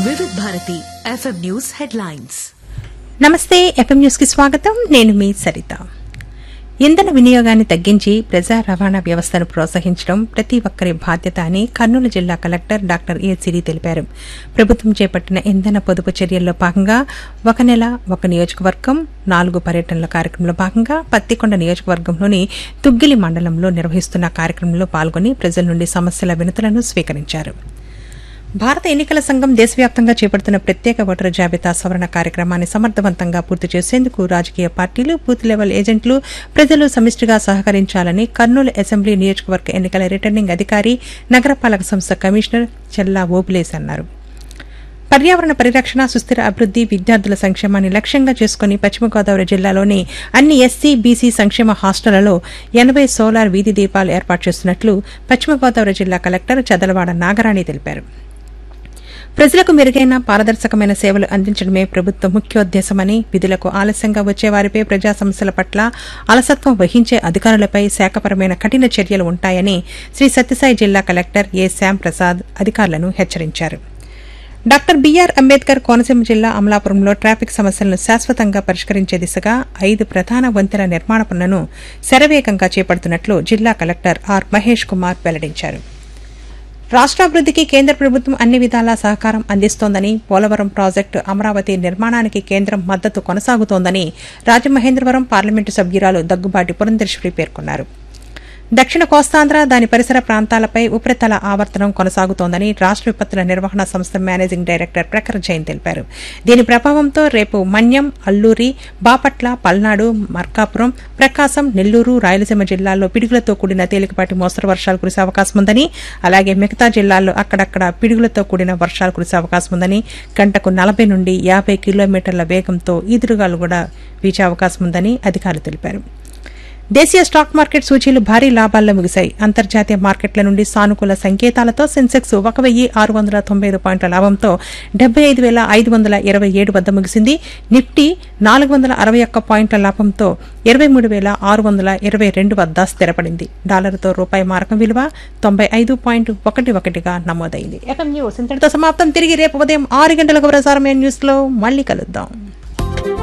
వివిధ Bharati FM news headlines నమస్తే FM news కి స్వాగతం నేను మీ సరిత ఇంధన వినియోగాన్ని తగ్గించి ప్రజా రవాణా వ్యవస్థను ప్రోత్సహించడం ప్రతి ఒక్కరి బాధ్యత అని కర్నూలు జిల్లా కలెక్టర్ డాక్టర్ ఏ సిరి తెలిపారు ప్రభుత్వం చేపట్టిన ఇంధన పొదుపు చర్యల్లో భాగంగా ఒక నెల ఒక నియోజకవర్గం నాలుగు పర్యటనల కార్యక్రమంలో భాగంగా పత్తికొండ నియోజకవర్గంలోని తుగ్గిలి మండలంలో నిర్వహిస్తున్న కార్యక్రమంలో పాల్గొని ప్రజల నుండి సమస్యల వినతులను స్వీకరించారు భారత ఎన్నికల సంఘం దేశవ్యాప్తంగా చేపడుతున్న ప్రత్యేక ఓటరు జాబితా సవరణ కార్యక్రమాన్ని సమర్థవంతంగా పూర్తి చేసేందుకు రాజకీయ పార్టీలు బూత్ లెవెల్ ఏజెంట్లు ప్రజలు సమిష్టిగా సహకరించాలని కర్నూలు అసెంబ్లీ నియోజకవర్గ ఎన్నికల రిటర్నింగ్ అధికారి నగరపాలక సంస్థ కమిషనర్ చెల్లా ఓబులేస్ అన్నారు పర్యావరణ పరిరక్షణ సుస్థిర అభివృద్ది విద్యార్థుల సంక్షేమాన్ని లక్ష్యంగా చేసుకుని పశ్చిమ గోదావరి జిల్లాలోని అన్ని ఎస్సీ బీసీ సంక్షేమ హాస్టళ్లలో ఎనబై సోలార్ వీధి దీపాలు ఏర్పాటు చేస్తున్నట్లు పశ్చిమ గోదావరి జిల్లా కలెక్టర్ చదలవాడ నాగరాణి తెలిపారు ప్రజలకు మెరుగైన పారదర్శకమైన సేవలు అందించడమే ప్రభుత్వ ముఖ్యోద్దేశమని విధులకు ఆలస్యంగా వచ్చే వారిపై ప్రజా సమస్యల పట్ల అలసత్వం వహించే అధికారులపై శాఖపరమైన కఠిన చర్యలు ఉంటాయని శ్రీ సత్యసాయి జిల్లా కలెక్టర్ ఏ శ్యామ్ ప్రసాద్ అధికారులను హెచ్చరించారు డాక్టర్ బీఆర్ అంబేద్కర్ కోనసీమ జిల్లా అమలాపురంలో ట్రాఫిక్ సమస్యలను శాశ్వతంగా పరిష్కరించే దిశగా ఐదు ప్రధాన వంతెన నిర్మాణ పనులను శరవేగంగా చేపడుతున్నట్లు జిల్లా కలెక్టర్ ఆర్ మహేష్ కుమార్ వెల్లడించారు రాష్ట్రాభివృద్దికి కేంద్ర ప్రభుత్వం అన్ని విధాలా సహకారం అందిస్తోందని పోలవరం ప్రాజెక్టు అమరావతి నిర్మాణానికి కేంద్రం మద్దతు కొనసాగుతోందని రాజమహేంద్రవరం పార్లమెంటు సభ్యురాలు దగ్గుబాటి పురంధేశ్వరి పేర్కొన్నారు దక్షిణ కోస్తాంధ్ర దాని పరిసర ప్రాంతాలపై ఉపరితల ఆవర్తనం కొనసాగుతోందని రాష్ట్ర విపత్తుల నిర్వహణ సంస్థ మేనేజింగ్ డైరెక్టర్ ప్రఖర్ జైన్ తెలిపారు దీని ప్రభావంతో రేపు మన్యం అల్లూరి బాపట్ల పల్నాడు మర్కాపురం ప్రకాశం నెల్లూరు రాయలసీమ జిల్లాల్లో పిడుగులతో కూడిన తేలికపాటి మోస్తరు వర్షాలు కురిసే అవకాశం ఉందని అలాగే మిగతా జిల్లాల్లో అక్కడక్కడ పిడుగులతో కూడిన వర్షాలు కురిసే అవకాశం ఉందని గంటకు నలభై నుండి యాభై కిలోమీటర్ల వేగంతో ఈదురుగాలు కూడా వీచే అవకాశం ఉందని అధికారులు తెలిపారు దేశీయ స్టాక్ మార్కెట్ సూచీలు భారీ లాభాల్లో ముగిశాయి అంతర్జాతీయ మార్కెట్ల నుండి సానుకూల సంకేతాలతో సెన్సెక్స్ ఒక వెయ్యి ఆరు వందల తొంభై ఐదు పాయింట్ల లాభంతో డెబ్బై ఐదు వేల ఐదు వందల ఇరవై ఏడు వద్ద ముగిసింది నిఫ్టీ నాలుగు వందల అరవై ఒక్క పాయింట్ల లాభంతో ఇరవై మూడు వేల ఆరు వందల ఇరవై రెండు వద్ద స్థిరపడింది డాలర్తో రూపాయి మారకం విలువ తొంభై ఐదు పాయింట్ ఒకటి ఒకటిగా నమోదైంది ఎఫ్ఎం న్యూస్ ఇంతటితో సమాప్తం తిరిగి రేపు ఉదయం ఆరు గంటలకు ప్రసారమైన న్యూస్ లో మళ్ళీ కలుద్దాం